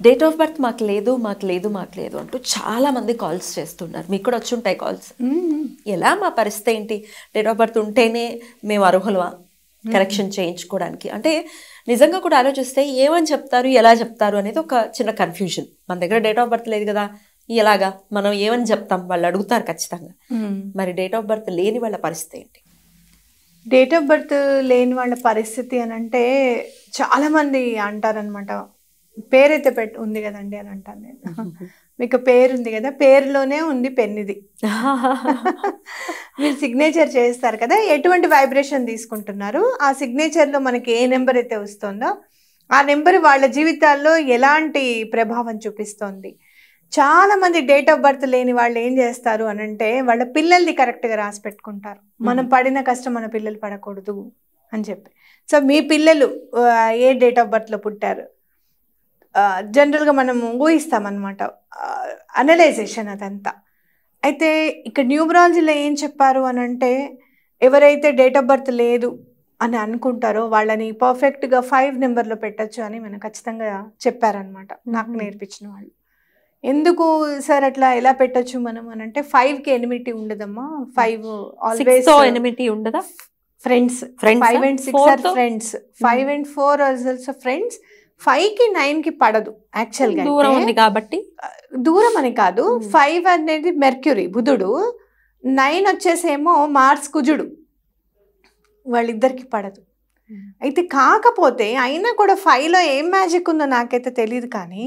Date of birth మాకు లేదు మాకు లేదు మాకు లేదు అంటూ చాలా మంది కాల్స్ చేస్తున్నారు మీకు కూడా వచ్చి ఉంటాయి కాల్స్ ఎలా మా పరిస్థితి ఏంటి డేట్ ఆఫ్ బర్త్ ఉంటేనే మేము అర్హులమా కరెక్షన్ చేయించుకోవడానికి అంటే నిజంగా కూడా ఆలోచిస్తే ఏమని చెప్తారు ఎలా చెప్తారు అనేది ఒక చిన్న కన్ఫ్యూజన్ మన దగ్గర డేట్ ఆఫ్ బర్త్ లేదు కదా ఎలాగా మనం ఏమని చెప్తాం వాళ్ళు అడుగుతారు ఖచ్చితంగా మరి డేట్ ఆఫ్ బర్త్ లేని వాళ్ళ పరిస్థితి ఏంటి డేట్ ఆఫ్ బర్త్ లేని వాళ్ళ పరిస్థితి అని అంటే చాలా మంది అంటారనమాట పేరైతే పెట్ ఉంది కదండి అని అంటాను నేను మీకు పేరు ఉంది కదా పేరులోనే ఉంది పెన్నిది మీరు సిగ్నేచర్ చేస్తారు కదా ఎటువంటి వైబ్రేషన్ తీసుకుంటున్నారు ఆ సిగ్నేచర్లో మనకి ఏ నెంబర్ అయితే వస్తుందో ఆ నెంబర్ వాళ్ళ జీవితాల్లో ఎలాంటి ప్రభావం చూపిస్తోంది చాలా మంది డేట్ ఆఫ్ బర్త్ లేని వాళ్ళు ఏం చేస్తారు అని అంటే వాళ్ళ పిల్లల్ని కరెక్ట్గా రాసి పెట్టుకుంటారు మనం పడిన కష్టం మన పిల్లలు పడకూడదు అని చెప్పి సో మీ పిల్లలు ఆ, ఏ డేట్ ఆఫ్ బర్త్లో పుట్టారు జనరల్గా మనం ఊహిస్తామన్నమాట అనలైజేషన్ అదంతా అయితే ఇక్కడ న్యూమరాలజీలో ఏం చెప్పారు అని అంటే ఎవరైతే డేట్ ఆఫ్ బర్త్ లేదు అని అనుకుంటారో వాళ్ళని పర్ఫెక్ట్గా ఫైవ్ నెంబర్లో పెట్టచ్చు అని మనం ఖచ్చితంగా చెప్పారనమాట నాకు Mhm. నేర్పించిన వాళ్ళు ఎందుకు సార్ అట్లా ఎలా పెట్టచ్చు మనం అని అంటే ఫైవ్కి ఎనిమిటీ ఉండదమ్మా ఫైవ్ ఆల్వేస్ సిక్స్ ఎనిమిటీ ఉండదా friends friends five and six are friends five and four also friends five కి నైన్ కి పడదు యాక్చువల్ గా దూరం అయితే. ఉంది కాబట్టి దూరం అని కాదు Hmm. ఫైవ్ అనేది మెర్క్యూరీ బుధుడు నైన్ వచ్చేసేమో మార్స్ కుజుడు వాళ్ళిద్దరికి పడదు Hmm. అయితే కాకపోతే అయినా కూడా five లో ఏం మ్యాజిక్ ఉందో నాకైతే తెలియదు కానీ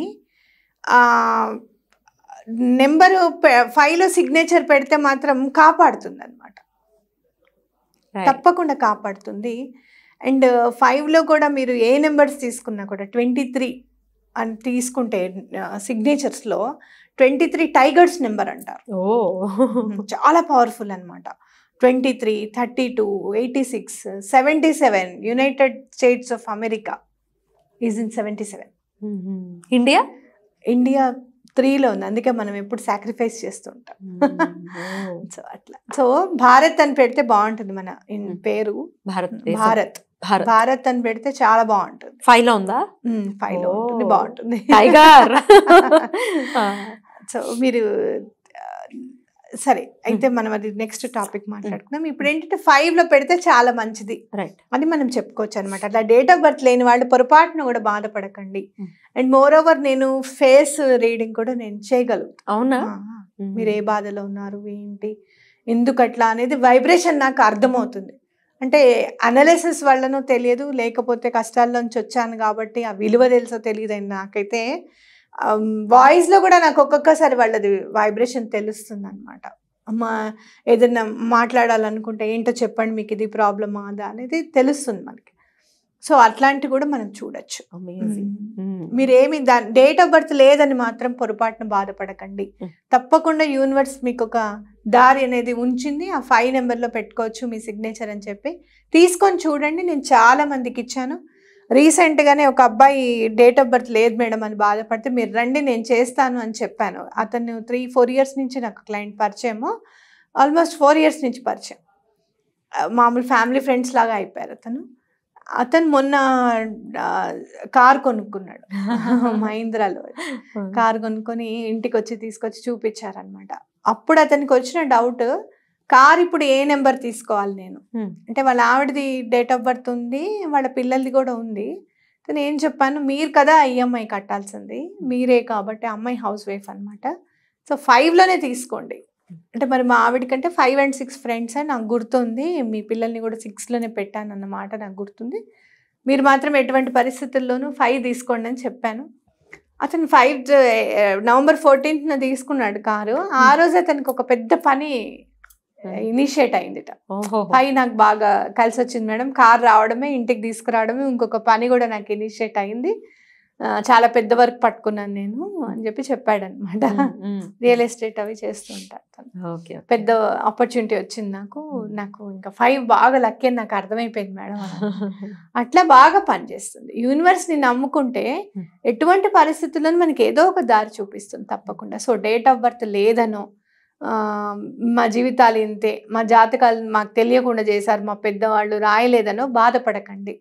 నెంబరు ఫైవ్లో సిగ్నేచర్ పెడితే మాత్రం కాపాడుతుంది అనమాట తప్పకుండా కాపాడుతుంది అండ్ ఫైవ్లో కూడా మీరు ఏ నెంబర్స్ తీసుకున్నా కూడా ట్వంటీ త్రీ అని తీసుకుంటే సిగ్నేచర్స్లో ట్వంటీ త్రీ టైగర్స్ నెంబర్ అంటారు ఓ చాలా పవర్ఫుల్ అనమాట twenty three thirty two eighty six seventy seven United States of America is in seventy seven India India త్రీలో ఉంది అందుకే మనం ఎప్పుడు సాక్రిఫైస్ చేస్తుంటాం సో అట్లా సో భారత్ అని పెడితే బాగుంటుంది మన ఇన్ Hmm. పేరు భారత్ భారత్ భారత్ భారత్ అని పెడితే చాలా బాగుంటుంది ఫైవ్ లో ఉందా ఫైవ్ లో ఉంటుంది Oh. బాగుంటుంది టైగర్ సో మీరు ఆ, సరే అయితే మనం అది నెక్స్ట్ టాపిక్ మాట్లాడుకుందాం ఇప్పుడు ఏంటంటే ఫైవ్ లో పెడితే చాలా మంచిది రైట్ అని మనం చెప్పుకోవచ్చు అనమాట అట్లా డేట్ ఆఫ్ బర్త్ లేని వాళ్ళు పొరపాటున కూడా బాధపడకండి Hmm. అండ్ మోర్ ఓవర్ నేను ఫేస్ రీడింగ్ కూడా నేను చేయగలుగుతాను అవునా మీరు ఏ బాధలో ఉన్నారు ఏంటి ఎందుకు అట్లా అనేది వైబ్రేషన్ నాకు అర్థమవుతుంది అంటే అనాలిసిస్ వల్లనో తెలియదు లేకపోతే కష్టాల్లోంచి వచ్చాను కాబట్టి ఆ విలువ తెలుసో తెలియదు నాకైతే వాయిస్లో కూడా నాకు ఒక్కొక్కసారి వాళ్ళది వైబ్రేషన్ తెలుస్తుంది అనమాట అమ్మా ఏదైనా మాట్లాడాలనుకుంటే ఏంటో చెప్పండి మీకు ఇది ప్రాబ్లమా అదా అనేది తెలుస్తుంది మనకి సో అట్లాంటివి కూడా మనం చూడొచ్చు అమేజింగ్ మీరు ఏమి దా డేట్ ఆఫ్ బర్త్ లేదని మాత్రం పొరపాటున బాధపడకండి Mm. తప్పకుండా యూనివర్స్ మీకు ఒక దారి అనేది ఉంచింది ఆ ఫైవ్ నెంబర్లో పెట్టుకోవచ్చు మీ సిగ్నేచర్ అని చెప్పి తీసుకొని చూడండి నేను చాలా మందికి ఇచ్చాను రీసెంట్గానే ఒక అబ్బాయి డేట్ ఆఫ్ బర్త్ లేదు మేడం అని బాధపడితే మీరు రండి నేను చేస్తాను అని చెప్పాను అతను త్రీ ఫోర్ ఇయర్స్ నుంచి నాకు క్లయింట్ పరిచయము ఆల్మోస్ట్ ఫోర్ ఇయర్స్ నుంచి పరిచయం ఆ, మామూలు ఫ్యామిలీ ఫ్రెండ్స్ లాగా అయిపోయారు అతను అతను మొన్న కార్ కొనుక్కున్నాడు మహీంద్రాలో కార్ కొనుక్కొని ఇంటికి వచ్చి తీసుకొచ్చి చూపించారనమాట అప్పుడు అతనికి వచ్చిన డౌట్ కార్ ఇప్పుడు ఏ నెంబర్ తీసుకోవాలి నేను అంటే వాళ్ళ ఆవిడది డేట్ ఆఫ్ బర్త్ ఉంది వాళ్ళ పిల్లలది కూడా ఉంది నేను ఏం చెప్పాను మీరు కదా ఈఎంఐ కట్టాల్సింది మీరే కాబట్టి అమ్మాయి హౌస్ వైఫ్ అనమాట సో ఫైవ్లోనే తీసుకోండి అంటే మరి మా ఆవిడకంటే ఫైవ్ అండ్ సిక్స్ ఫ్రెండ్స్ అని నాకు గుర్తుంది మీ పిల్లల్ని కూడా సిక్స్లోనే పెట్టాను అన్నమాట నాకు గుర్తుంది మీరు మాత్రం ఎటువంటి పరిస్థితుల్లోనూ ఫైవ్ తీసుకోండి అని చెప్పాను అతను ఫైవ్ నవంబర్ ఫోర్టీన్త్న తీసుకున్నాడు కారు ఆ రోజు అతనికి ఒక పెద్ద పని ఇనిషియేట్ అయిందిట ఓహో ఫైవ్ నాకు బాగా కలిసి వచ్చింది మేడం కార్ రావడమే ఇంటికి తీసుకురావడమే ఇంకొక పని కూడా నాకు ఇనిషియేట్ అయింది ఆ, చాలా పెద్ద వర్క్ పట్టుకున్నాను నేను అని చెప్పి చెప్పాడు అనమాట రియల్ ఎస్టేట్ అవి చేస్తూ ఉంటాను తను. ఓకే పెద్ద ఆపర్చునిటీ వచ్చింది నాకు నాకు ఇంకా ఫైవ్ బాగా లక్కీ అని నాకు అర్థమైపోయింది మేడం అని. అట్లా బాగా పనిచేస్తుంది యూనివర్స్ ని నమ్ముకుంటే Hmm. ఎటువంటి పరిస్థితుల్లో మనకి ఏదో ఒక దారి చూపిస్తుంది తప్పకుండా సో డేట్ ఆఫ్ బర్త్ లేదనో ఆ, మా జీవితాలు ఇంతే మా జాతకాలు మాకు తెలియకుండా చేశారు మా పెద్దవాళ్ళు రాయలేదనో బాధపడకండి Hmm.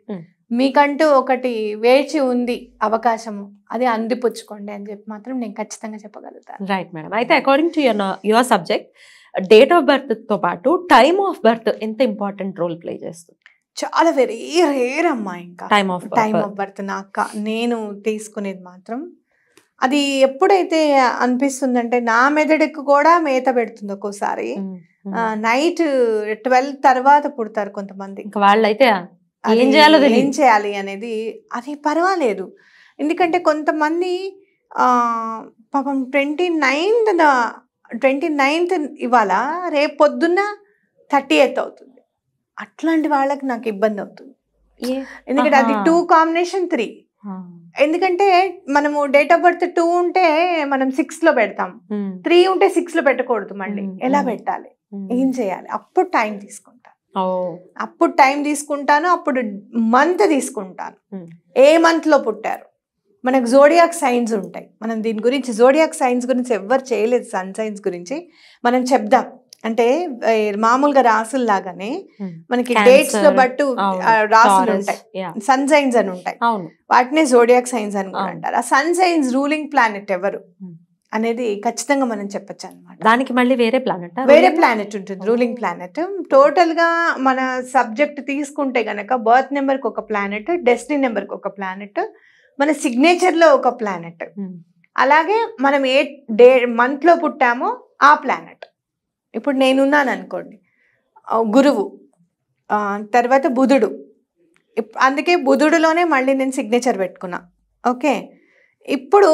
మీకంటూ ఒకటి వేచి ఉంది అవకాశము అది అందిపుచ్చుకోండి అని చెప్పి మాత్రం నేను ఖచ్చితంగా చెప్పగలుగుతాను రైట్ మేడం అయితే according to your your subject date of birth తో పాటు టైమ్ ఆఫ్ బర్త్ ఎంత ఇంపార్టెంట్ రోల్ ప్లే చేస్తుంది చాలా వెరీ రేర్ అమ్మా ఇంకా time of time of birth నాకు నేను తీసుకునేది మాత్రం అది ఎప్పుడైతే అనిపిస్తుందంటే నా మెదడుకు కూడా మేత పెడుతుంది ఒక్కోసారి నైట్ ట్వెల్వ్ తర్వాత పుడతారు కొంతమంది ఇంకా వాళ్ళైతే అది ఏం చేయాలో ఏం తెలియదు చేయాలి అనేది అది పర్వాలేదు ఎందుకంటే కొంతమంది ఆ, పాపం ట్వంటీ నైన్త్ ట్వంటీ నైన్త్ ఇవాళ రేపు పొద్దున్న థర్టీ ఎయిత్ అవుతుంది అట్లాంటి వాళ్ళకి నాకు ఇబ్బంది అవుతుంది ఎందుకంటే అది ఆహా. టూ కాంబినేషన్ త్రీ ఎందుకంటే మనము డేట్ ఆఫ్ బర్త్ టూ ఉంటే మనం సిక్స్ లో పెడతాం త్రీ ఉంటే సిక్స్ లో పెట్టకూడదు మళ్ళీ మ్మ్. ఎలా మ్మ్. పెట్టాలి ఏం చేయాలి అప్పుడు టైం తీసుకుంటాను ఓ అప్పుడు టైం తీసుకుంటాను అప్పుడు మంత్ తీసుకుంటాను మ్మ్. ఏ మంత్ లో పుట్టారు మనకు జోడియాక్ సైన్స్ ఉంటాయి మనం దీని గురించి జోడియాక్ సైన్స్ గురించి ఎవ్వరు చేయలేదు సన్ సైన్స్ గురించి మనం చెప్దాం అంటే ఏ, మామూలుగా రాసుల్లాగానే మనకి Cancer, డేట్స్ లో బట్టు అవును. ఆ, రాసులు Taurus, ఉంటాయి yeah. సన్ సైన్స్ అని ఉంటాయి అవును వాటినే జోడియాక్ సైన్స్ అని కూడా అవును. అంటారు ఆ సన్ సైన్స్ రూలింగ్ ప్లానెట్ ఎవరు Hmm. అనేది ఖచ్చితంగా మనం చెప్పొచ్చు అనమాట దానికి మళ్ళీ వేరే ప్లానెట్ వేరే ప్లానెట్ ఉంటుంది Oh. రూలింగ్ ప్లానెట్ టోటల్ గా మన సబ్జెక్ట్ తీసుకుంటే గనక బర్త్ నెంబర్ కి ఒక ప్లానెట్ డెస్టినీ నెంబర్ కి ఒక ప్లానెట్ మన సిగ్నేచర్ లో ఒక ప్లానెట్ అలాగే మనం ఏ డే మంత్ లో పుట్టామో ఆ ప్లానెట్ ఇప్పుడు నేనున్నాను అనుకోండి ఆ, గురువు ఆ, తర్వాత బుధుడు ఇప్- అందుకే బుధుడులోనే మళ్ళీ నేను సిగ్నేచర్ పెట్టుకున్నా ఓకే ఇప్పుడు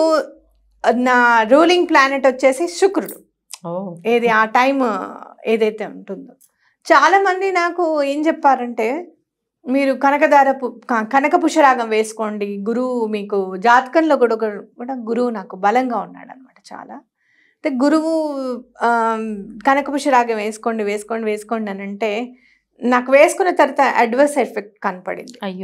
నా రూలింగ్ ప్లానెట్ వచ్చేసి శుక్రుడు ఓ ఏది ఆ టైం ఏదైతే ఉంటుందో చాలా మంది నాకు ఏం చెప్పారంటే మీరు కనకదార పు- క- కనక పుష్యరాగం వేసుకోండి గురువు మీకు జాతకంలో కూడా ఒక- కూడా గురువు నాకు బలంగా ఉన్నాడు అనమాట చాలా అయితే గురువు ఆమ్, కనక పుష్యరాగం వేసుకోండి వేసుకోండి వేసుకోండి అని అంటే నాకు వేసుకున్న తర్వాత అడ్వర్స్ ఎఫెక్ట్ కనపడింది అయ్యో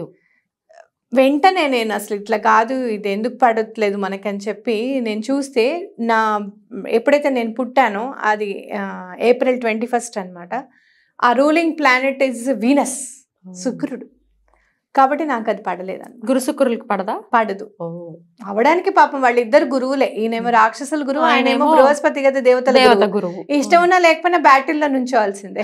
వెంటనే నేను అసలు ఇట్లా కాదు ఇది ఎందుకు పడట్లేదు మనకని చెప్పి నేను చూస్తే నా ఎప్పుడైతే నేను పుట్టానో అది ఆ, ఏప్రిల్ ట్వంటీ ఫస్ట్ అనమాట ఆ రూలింగ్ ప్లానెట్ ఇస్ వీనస్ శుక్రుడు కాబట్టి నాకు అది పడలేదన్నమాట గురు శుక్రులకు పడదా పడదు ఓ అవడానికి పాపం వాళ్ళిద్దరు గురువులే ఈయనేమో రాక్షసుల గురువు ఆయనేమో ఆయనేమో బృహస్పతి గత దేవతల దేవత గురువు. గురువు ఇష్టం ఉన్నా లేకపోయినా బ్యాటిల్లో నుంచోవాల్సిందే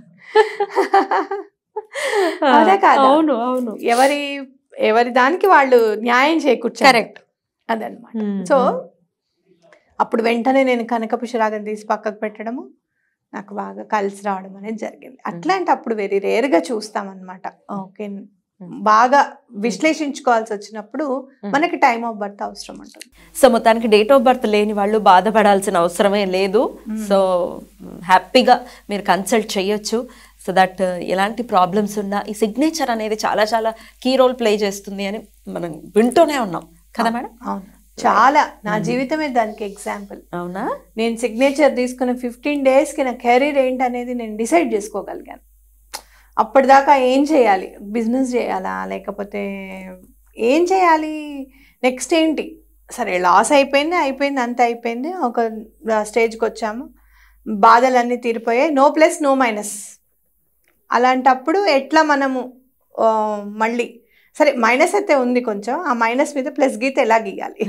అదే కాదా? అవును అవును ఎవరి ఎవరి దానికి వాళ్ళు న్యాయం చేకూర్చారు కరెక్ట్ అదనమాట సో అప్పుడు వెంటనే నేను కనక పుష్యరాగం తీసి పక్కకు పెట్టడము నాకు బాగా కలిసి రావడం అనేది జరిగింది అట్లాంటి అప్పుడు వెరీ రేర్గా చూస్తాం అనమాట ఓకే బాగా విశ్లేషించుకోవాల్సి వచ్చినప్పుడు మనకి టైం ఆఫ్ బర్త్ అవసరం ఉంటుంది సో మొత్తానికి డేట్ ఆఫ్ బర్త్ లేని వాళ్ళు బాధపడాల్సిన అవసరమే లేదు సో హ్యాపీగా మీరు కన్సల్ట్ చేయొచ్చు సో దట్ ఎలాంటి ప్రాబ్లమ్స్ ఉన్నా ఈ సిగ్నేచర్ అనేది చాలా చాలా కీ రోల్ ప్లే చేస్తుంది అని మనం వింటూనే ఉన్నాం కదా మేడం అవును చాలా నా జీవితమే దానికి ఎగ్జాంపుల్ అవునా నేను సిగ్నేచర్ తీసుకున్న ఫిఫ్టీన్ డేస్కి నా కెరీర్ ఏంటనేది నేను డిసైడ్ చేసుకోగలిగాను అప్పటిదాకా ఏం చేయాలి బిజినెస్ చేయాలా లేకపోతే ఏం చేయాలి నెక్స్ట్ ఏంటి సరే లాస్ అయిపోయింది అయిపోయింది అంత అయిపోయింది ఒక స్టేజ్కి వచ్చాము బాధలన్నీ తీరిపోయాయి నో ప్లస్ నో మైనస్ అలాంటప్పుడు ఎట్లా మనము ఆ, మళ్ళీ సరే మైనస్ అయితే ఉంది కొంచెం ఆ మైనస్ మీద ప్లస్ గీత ఎలా గీయాలి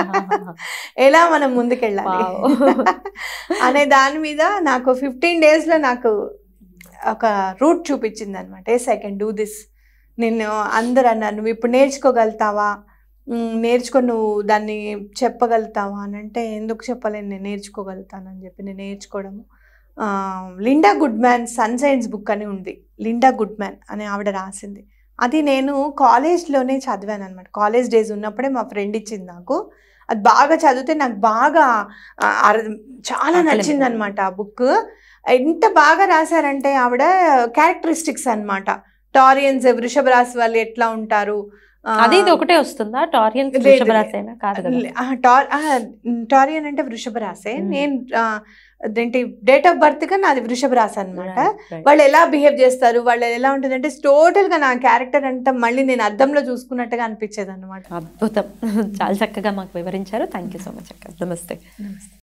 ఎలా మనం ముందుకెళ్ళాలి Wow. అనే దాని మీద నాకు ఫిఫ్టీన్ డేస్లో నాకు ఒక రూట్ చూపించింది అనమాట yes I can do this నేను అందరు అన్నారు నువ్వు ఇప్పుడు నేర్చుకోగలుగుతావా మ్, నేర్చుకో నువ్వు దాన్ని చెప్పగలుగుతావా అని అంటే ఎందుకు చెప్పలేను నేను నేర్చుకోగలుగుతానని చెప్పి నేను నేర్చుకోవడము ఆ, Linda Goodman sun signs book అని ఉంది లిండా గుడ్ మ్యాన్ అని ఆవిడ రాసింది అది నేను కాలేజ్లోనే చదివాను అనమాట కాలేజ్ డేస్ ఉన్నప్పుడే మా ఫ్రెండ్ ఇచ్చింది నాకు అది బాగా చదివితే నాకు బాగా ఆ, అర్- చాలా అట్లే నచ్చింది అనమాట ఆ బుక్ ఎంత బాగా రాశారంటే ఆవిడ క్యారెక్టరిస్టిక్స్ అన్నమాట టారియన్స్ వృషభ రాశి వాళ్ళు ఎట్లా ఉంటారు ఆ, అది ఇది ఒకటే వస్తుందా టారియన్ లేదు, వృషభ లేదు. రాశేనా కాదు కదా ఆ, టార్- ఆ, టారియన్ అంటే వృషభ రాసే Hmm. నేను ఆ, అదేంటి డేట్ ఆఫ్ బర్త్ గా నాది వృషభ రాశి అనమాట Right, right. వాళ్ళు ఎలా బిహేవ్ చేస్తారు వాళ్ళు ఎలా ఉంటుంది అంటే టోటల్ గా నా క్యారెక్టర్ అంతా మళ్ళీ నేను అద్దంలో చూసుకున్నట్టుగా అనిపించేది అనమాట అద్భుతం చాలా చక్కగా మాకు వివరించారు థ్యాంక్ యూ సో మచ్ అక్క నమస్తే